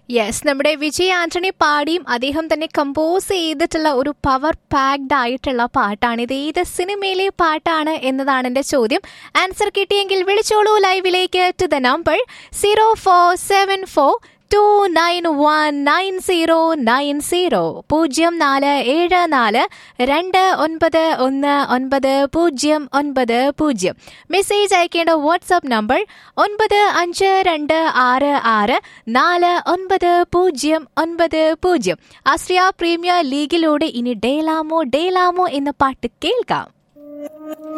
yes നമ്മുടെ വിജയ് ആന്റണി പാടിയും അദ്ദേഹം തന്നെ കമ്പോസ് ചെയ്തിട്ടുള്ള ഒരു പവർ പാക്ഡ് ആയിട്ടുള്ള പാട്ടാണ് ഇത് ഏത് സിനിമയിലെ പാട്ടാണ് എന്നതാണ് എന്റെ ചോദ്യം ആൻസർ കിട്ടിയെങ്കിൽ വിളിച്ചോളൂ ലൈവിലേക്ക് to the number zero four seven four two nine one nine zero nine zero പൂജ്യം നാല് ഏഴ് നാല് രണ്ട് ഒൻപത് ഒന്ന് ഒൻപത് പൂജ്യം ഒൻപത് പൂജ്യം മെസ്സേജ് അയക്കേണ്ട വാട്സാപ്പ് നമ്പർ ഒൻപത് അഞ്ച് രണ്ട് ആറ് ആറ് നാല് ഒൻപത് പൂജ്യം ഒൻപത് പൂജ്യം ആസ്ട്രിയ പ്രീമിയർ ലീഗിലൂടെ ഇനി ഡേലാമോ ഡേലാമോ എന്ന പാട്ട് കേൾക്കാം